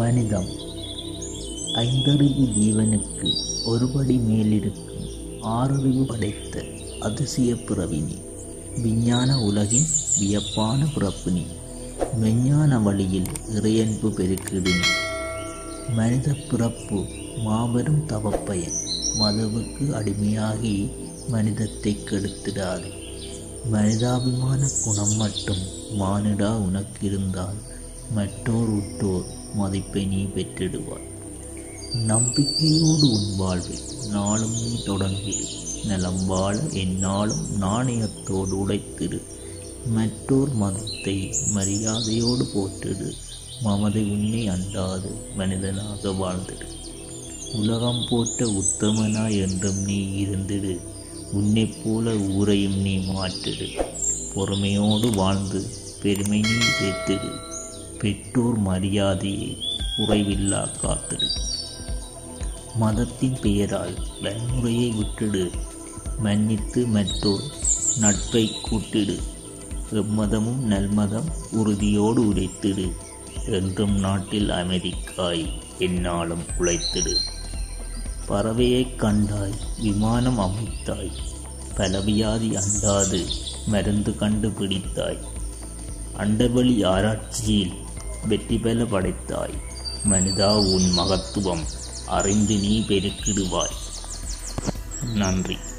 மனிதம் ஐந்தறிவு ஜீவனுக்கு ஒருபடி மேலிருக்கும் ஆறறிவு படைத்த அதிசய பிறவினி விஞ்ஞான உலகின் வியப்பான பிறப்பினி மெஞ்ஞான வழியில் இறையன்பு பெருக்கிடினி மனித பிறப்பு மாபெரும் தவப்பயன் மதுவுக்கு அடிமையாகி மனிதத்தை கெடுத்திடாது மனிதாபிமான குணம் மட்டும் மானிடா உனக்கு இருந்தால் மற்றோர் உற்றோர் மதிப்பை நீ பெற்றிடுவாய் நம்பிக்கையோடு உன் வாழ்வை நாளும் நீ தொடங்கிடு நலம் வாழ எந்நாளும் நாணயத்தோடு உழைத்திடு மற்றோர் மதத்தை மரியாதையோடு போற்றிடு மமதை உன்னை அண்டாது மனிதனாக வாழ்ந்திடு உலகம் போட்ட உத்தமனாய் என்றும் நீ இருந்திடு உன்னைப் போல ஊரையும் நீ மாற்றிடு பொறுமையோடு வாழ்ந்து பெருமை நீ சேர்த்திடு பெற்றோர் மரியாதையை குறைவில்லா காத்திடு மதத்தின் பெயரால் வன்முறையை விட்டிடு மன்னித்து மற்றோர் நட்பை கூட்டிடு எம்மதமும் நல்மதம் உறுதியோடு உரைத்திடு என்றும் நாட்டில் அமைதிக்காய் எந்நாளும் உழைத்திடு பறவையைக் கண்டாய் விமானம் அமைத்தாய் பலவியாதி அண்டாது மருந்து கண்டுபிடித்தாய் அண்டவெளி ஆராய்ச்சியில் வெற்றி பெற படைத்தாய் மனிதா உன் மகத்துவம் அறிந்து நீ பெருக்கிடுவாய் நன்றி